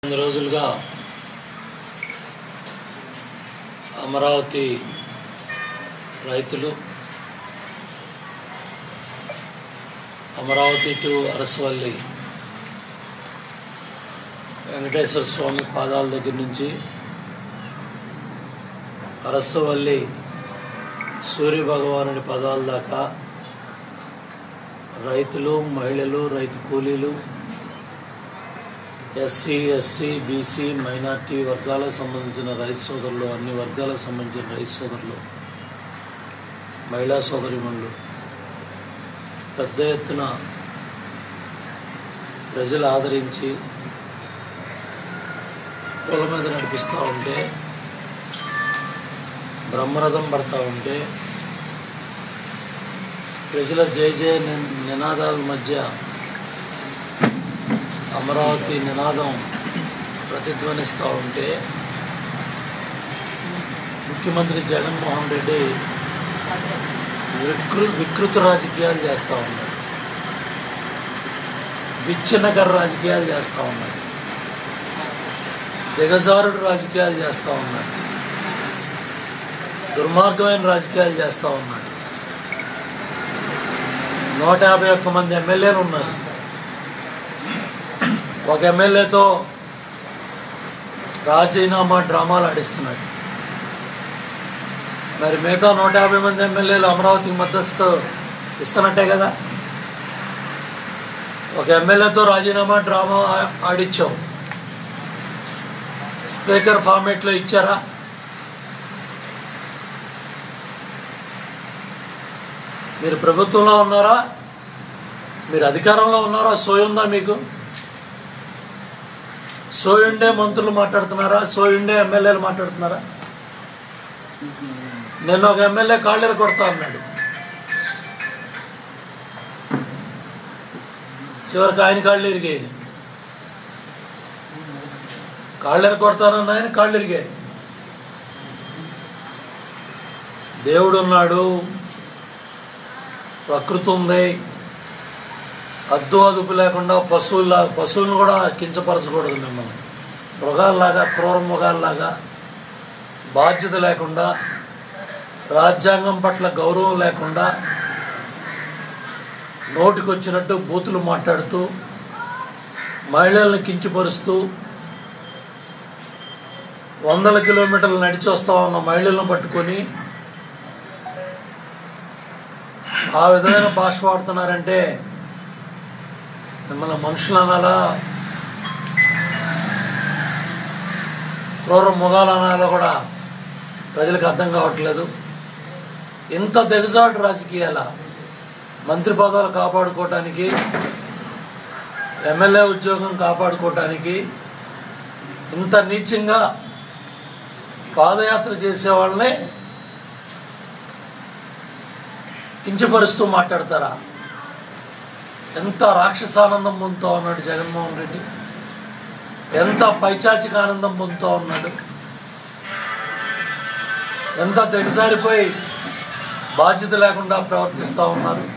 కొన్ని రోజులుగా అమరావతి రైతులు అమరావతి టు అరసవల్లి వెంకటేశ్వర స్వామి పాదాల దగ్గర నుంచి అరసవల్లి సూర్య భగవానుడి పదాల దాకా రైతులు మహిళలు రైతు కూలీలు ఎస్సీ ఎస్టీ బీసీ మైనార్టీ వర్గాలకు సంబంధించిన రైతు సోదరులు అన్ని వర్గాలకు సంబంధించిన రైతు సోదరులు మహిళా సోదరిమణులు పెద్ద ఎత్తున ప్రజలు ఆదరించి పూల మీద నడిపిస్తూ ఉంటే బ్రహ్మరథం పడతా ఉంటే ప్రజల జయ జయ ని- నినాదాల మధ్య అమరావతి నినాదం ప్రతిధ్వనిస్తూ ఉంటే ముఖ్యమంత్రి జగన్మోహన్ రెడ్డి వికృ వికృత రాజకీయాలు చేస్తూ ఉన్నాడు విచ్ఛిన్నకర రాజకీయాలు చేస్తూ ఉన్నాడు దిగజారుడు రాజకీయాలు చేస్తూ ఉన్నాడు దుర్మార్గమైన రాజకీయాలు చేస్తూ ఉన్నాడు నూట యాభై ఒక్క మంది ఎమ్మెల్యేలు ఉన్నారు ఒక ఎమ్మెల్యేతో రాజీనామా డ్రామాలు ఆడిస్తున్నాడు మరి మిగతా నూట యాభై మంది ఎమ్మెల్యేలు అమరావతికి మద్దతు ఇస్తున్నట్టే కదా ఒక ఎమ్మెల్యేతో రాజీనామా డ్రామా ఆ- ఆడిచ్చావు స్పీకర్ ఫార్మేట్లో ఇచ్చారా మీరు ప్రభుత్వంలో ఉన్నారా మీరు అధికారంలో ఉన్నారా సోయుందా మీకు సోయుండే మంత్రులు మాట్లాడుతున్నారా సోయుండే ఎమ్మెల్యేలు మాట్లాడుతున్నారా నిన్న ఒక ఎమ్మెల్యే కాళ్ళెర కొడతా అన్నాడు చివరికి ఆయన కాళ్ళు ఇరిగాయి కాళ్ళెర కొడతానన్న ఆయన కాళ్ళు ఇరిగాయి దేవుడు ఉన్నాడు ప్రకృతి ఉంది అద్దు అదుపు లేకుండా పశువుల్లా పశువులను కూడా కించపరచకూడదు మిమ్మల్ని మృగాల్లాగా క్రూర మృగాల్లాగా బాధ్యత లేకుండా రాజ్యాంగం పట్ల గౌరవం లేకుండా నోటికొచ్చినట్టు బూతులు మాట్లాడుతూ మహిళల్ని కించపరుస్తూ వందల కిలోమీటర్లు నడిచి వస్తా ఉన్న మహిళలను పట్టుకొని ఆ విధమైన భాష వాడుతున్నారంటే మిమ్మల్ని మనుషులు అనాలా క్రూర మొగాలు అనాలో కూడా ప్రజలకు అర్థం కావట్లేదు ఇంత దిగజాటు రాజకీయాల మంత్రి పదవులు కాపాడుకోవటానికి ఎమ్మెల్యే ఉద్యోగం కాపాడుకోవటానికి ఇంత నీచంగా పాదయాత్ర చేసే వాళ్ళని కించపరుస్తూ మాట్లాడతారా ఎంత రాక్షసానందం పొందుతూ ఉన్నాడు జగన్మోహన్ రెడ్డి ఎంత పైచాచిక ఆనందం పొందుతూ ఉన్నాడు ఎంత దిగజారిపోయి బాధ్యత లేకుండా ప్రవర్తిస్తూ ఉన్నారు